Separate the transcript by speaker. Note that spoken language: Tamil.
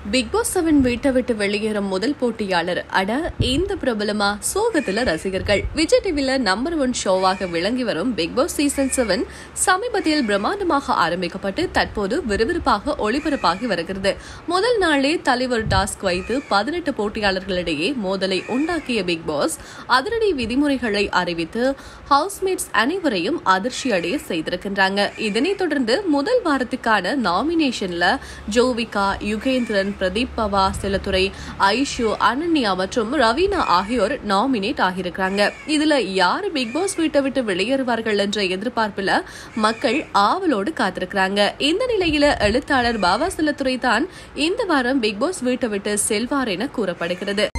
Speaker 1: பிக் பாஸ் செவன் வீட்டை விட்டு வெளியேறும் முதல் போட்டியாளர் அட இந்த பிரபலமா சோகத்துல ரசிகர்கள் விஜய் டிவில நம்பர் ஒன் ஷோவாக விளங்கி வரும் பிக் பாஸ் சீசன் செவன் சமீபத்தில் பிரம்மாண்டமாக ஆரம்பிக்கப்பட்டு தற்போது விறுவிறுப்பாக ஒளிபரப்பாகி வருகிறது முதல் நாளே தலைவர் டாஸ்க் வைத்து பதினெட்டு போட்டியாளர்களிடையே மோதலை உண்டாக்கிய பிக் பாஸ் அதிரடி விதிமுறைகளை அறிவித்து ஹவுஸ்மேட்ஸ் அனைவரையும் அதிர்ச்சி அடைய செய்திருக்கின்றாங்க இதனைத் தொடர்ந்து முதல் வாரத்துக்கான நாமினேஷன்ல ஜோவிகா யுகேந்திரன் பிரதீப் பவா சிலத்துறை ஐஷு அனன்யா மற்றும் ரவீனா ஆகியோர் நாமினேட் ஆகியிருக்காங்க இதுல யாரு பிக் பாஸ் வீட்டை விட்டு வெளியேறுவார்கள் என்ற எதிர்பார்ப்புல மக்கள் ஆவலோடு காத்திருக்கிறாங்க இந்த நிலையில எழுத்தாளர் பாபா சிலத்துறை தான் இந்த வாரம் பிக் பாஸ் வீட்டை விட்டு செல்வார் என கூறப்படுகிறது